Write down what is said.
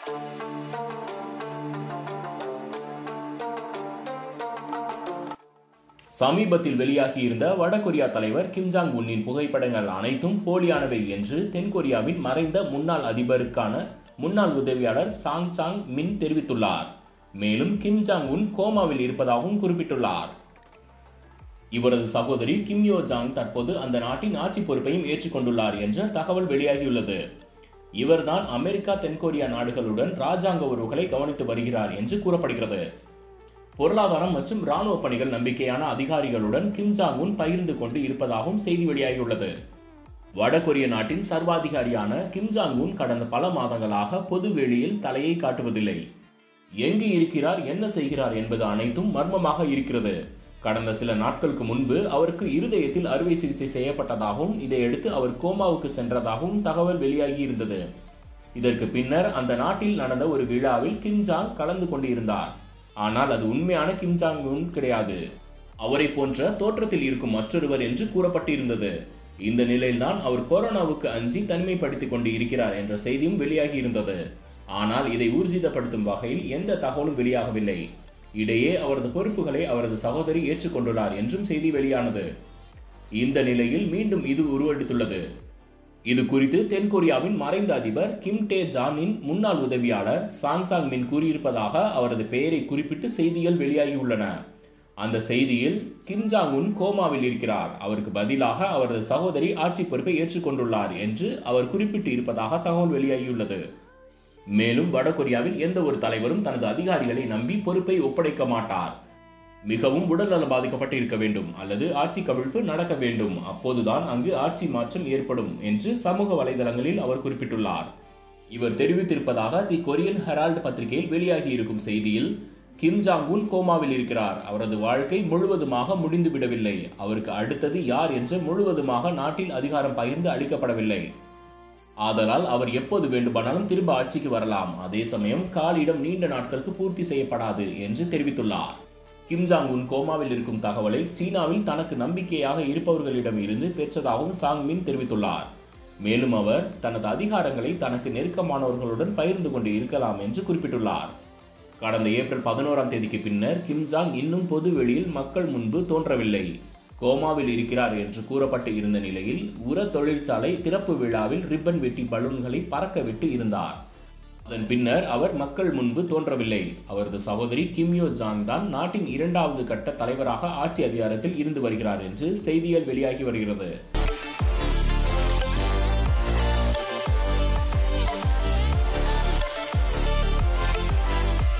சமீபத்தில் வெளியாகியிருந்த வடகொரியா தலைவர் கிம் ஜாங் உன்னின் புகைப்படங்கள் அனைத்தும் போலியானவை என்று தென்கொரியாவின் மறைந்த முன்னாள் அதிபருக்கான முன்னாள் உதவியாளர் சாங் சாங் மின் தெரிவித்துள்ளார் மேலும் கிம் ஜாங் உன் கோமாவில் இருப்பதாகவும் குறிப்பிட்டுள்ளார் இவரது சகோதரி கிம் யோ ஜாங் தற்போது அந்த நாட்டின் ஆட்சி பொறுப்பையும் ஏற்றுக்கொண்டுள்ளார் என்ற தகவல் வெளியாகியுள்ளது இவர்தான் அமெரிக்கா தென்கொரியா நாடுகளுடன் ராஜாங்க உறவுகளை கவனித்து வருகிறார் என்று கூறப்படுகிறது பொருளாதாரம் மற்றும் ராணுவ பணிகள் நம்பிக்கையான அதிகாரிகளுடன் கிம் ஜாங் உன் பகிர்ந்து கொண்டு இருப்பதாகவும் செய்தி வெளியாகியுள்ளது வடகொரிய நாட்டின் சர்வாதிகாரியான கிம் ஜாங் உன் கடந்த பல மாதங்களாக பொது வெளியில் தலையை காட்டுவதில்லை எங்கு இருக்கிறார் என்ன செய்கிறார் என்பது அனைத்தும் மர்மமாக இருக்கிறது கடந்த சில நாட்களுக்கு முன்பு அவருக்கு இருதயத்தில் அறுவை சிகிச்சை செய்யப்பட்டதாகவும் இதையடுத்து அவர் கோமாவுக்கு சென்றதாகவும் தகவல் வெளியாகி இருந்தது இதற்கு பின்னர் அந்த நாட்டில் நடந்த ஒரு விழாவில் கிம் ஜாங் கலந்து கொண்டிருந்தார் ஆனால் அது உண்மையான கிம் ஜாங் உன் கிடையாது அவரை போன்ற தோற்றத்தில் இருக்கும் மற்றொருவர் என்று கூறப்பட்டிருந்தது இந்த நிலையில்தான் அவர் கொரோனாவுக்கு அஞ்சி தனிமைப்படுத்திக் கொண்டு இருக்கிறார் என்ற செய்தியும் வெளியாகி இருந்தது ஆனால் இதை ஊர்ஜிதப்படுத்தும் வகையில் எந்த தகவலும் வெளியாகவில்லை இடையே அவரது பொறுப்புகளை அவரது சகோதரி ஏற்றுக்கொண்டுள்ளார் என்றும் செய்தி வெளியானது இந்த நிலையில் மீண்டும் இது உருவெடுத்துள்ளது இது குறித்து தென்கொரியாவின் மறைந்த அதிபர் கிம் டே ஜானின் முன்னாள் உதவியாளர் சாங்சாங் மின் கூறியிருப்பதாக அவரது பெயரை குறிப்பிட்டு செய்திகள் வெளியாகியுள்ளன அந்த செய்தியில் கிம் ஜாங் உன் கோமாவில் இருக்கிறார் அவருக்கு பதிலாக அவரது சகோதரி ஆட்சி பொறுப்பை ஏற்றுக்கொண்டுள்ளார் என்று அவர் குறிப்பிட்டு இருப்பதாக தகவல் வெளியாகியுள்ளது மேலும் வடகொரியாவில் எந்த ஒரு தலைவரும் தனது அதிகாரிகளை நம்பி பொறுப்பை ஒப்படைக்க மாட்டார் மிகவும் உடல்நலம் பாதிக்கப்பட்டு இருக்க வேண்டும் அல்லது ஆட்சி கவிழ்ப்பு நடக்க வேண்டும் அப்போதுதான் அங்கு ஆட்சி மாற்றம் ஏற்படும் என்று சமூக வலைதளங்களில் அவர் குறிப்பிட்டுள்ளார் இவர் தெரிவித்திருப்பதாக தி கொரியன் ஹெரால்டு பத்திரிகையில் வெளியாகி இருக்கும் செய்தியில் கிம் ஜாங் உன் கோமாவில் இருக்கிறார் அவரது வாழ்க்கை முழுவதுமாக முடிந்து விடவில்லை அவருக்கு அடுத்தது யார் என்று முழுவதுமாக நாட்டில் அதிகாரம் பகிர்ந்து அளிக்கப்படவில்லை ஆதலால் அவர் எப்போது வேண்டுமானாலும் திரும்ப ஆட்சிக்கு வரலாம் அதே சமயம் காலிடம் நீண்ட நாட்களுக்கு பூர்த்தி செய்யப்படாது என்று தெரிவித்துள்ளார் கிம் ஜாங் உன் கோமாவில் இருக்கும் தகவலை சீனாவில் தனக்கு நம்பிக்கையாக இருப்பவர்களிடம் இருந்து பெற்றதாகவும் சாங் மின் தெரிவித்துள்ளார் மேலும் அவர் தனது அதிகாரங்களை தனக்கு நெருக்கமானவர்களுடன் பகிர்ந்து கொண்டு இருக்கலாம் என்று குறிப்பிட்டுள்ளார் கடந்த ஏப்ரல் பதினோராம் தேதிக்கு பின்னர் கிம் ஜாங் இன்னும் பொது வெளியில் மக்கள் முன்பு தோன்றவில்லை கோமாவில் இருக்கிறார் என்று கூறப்பட்டு இருந்த நிலையில் உர தொழிற்சாலை திறப்பு விழாவில் ரிப்பன் வெட்டி பலூன்களை பறக்க விட்டு இருந்தார் அதன் பின்னர் அவர் மக்கள் முன்பு தோன்றவில்லை அவரது சகோதரி கிம்யோ ஜாங் தான் நாட்டின் இரண்டாவது கட்ட தலைவராக ஆட்சி அதிகாரத்தில் இருந்து வருகிறார் என்று செய்திகள் வெளியாகி வருகிறது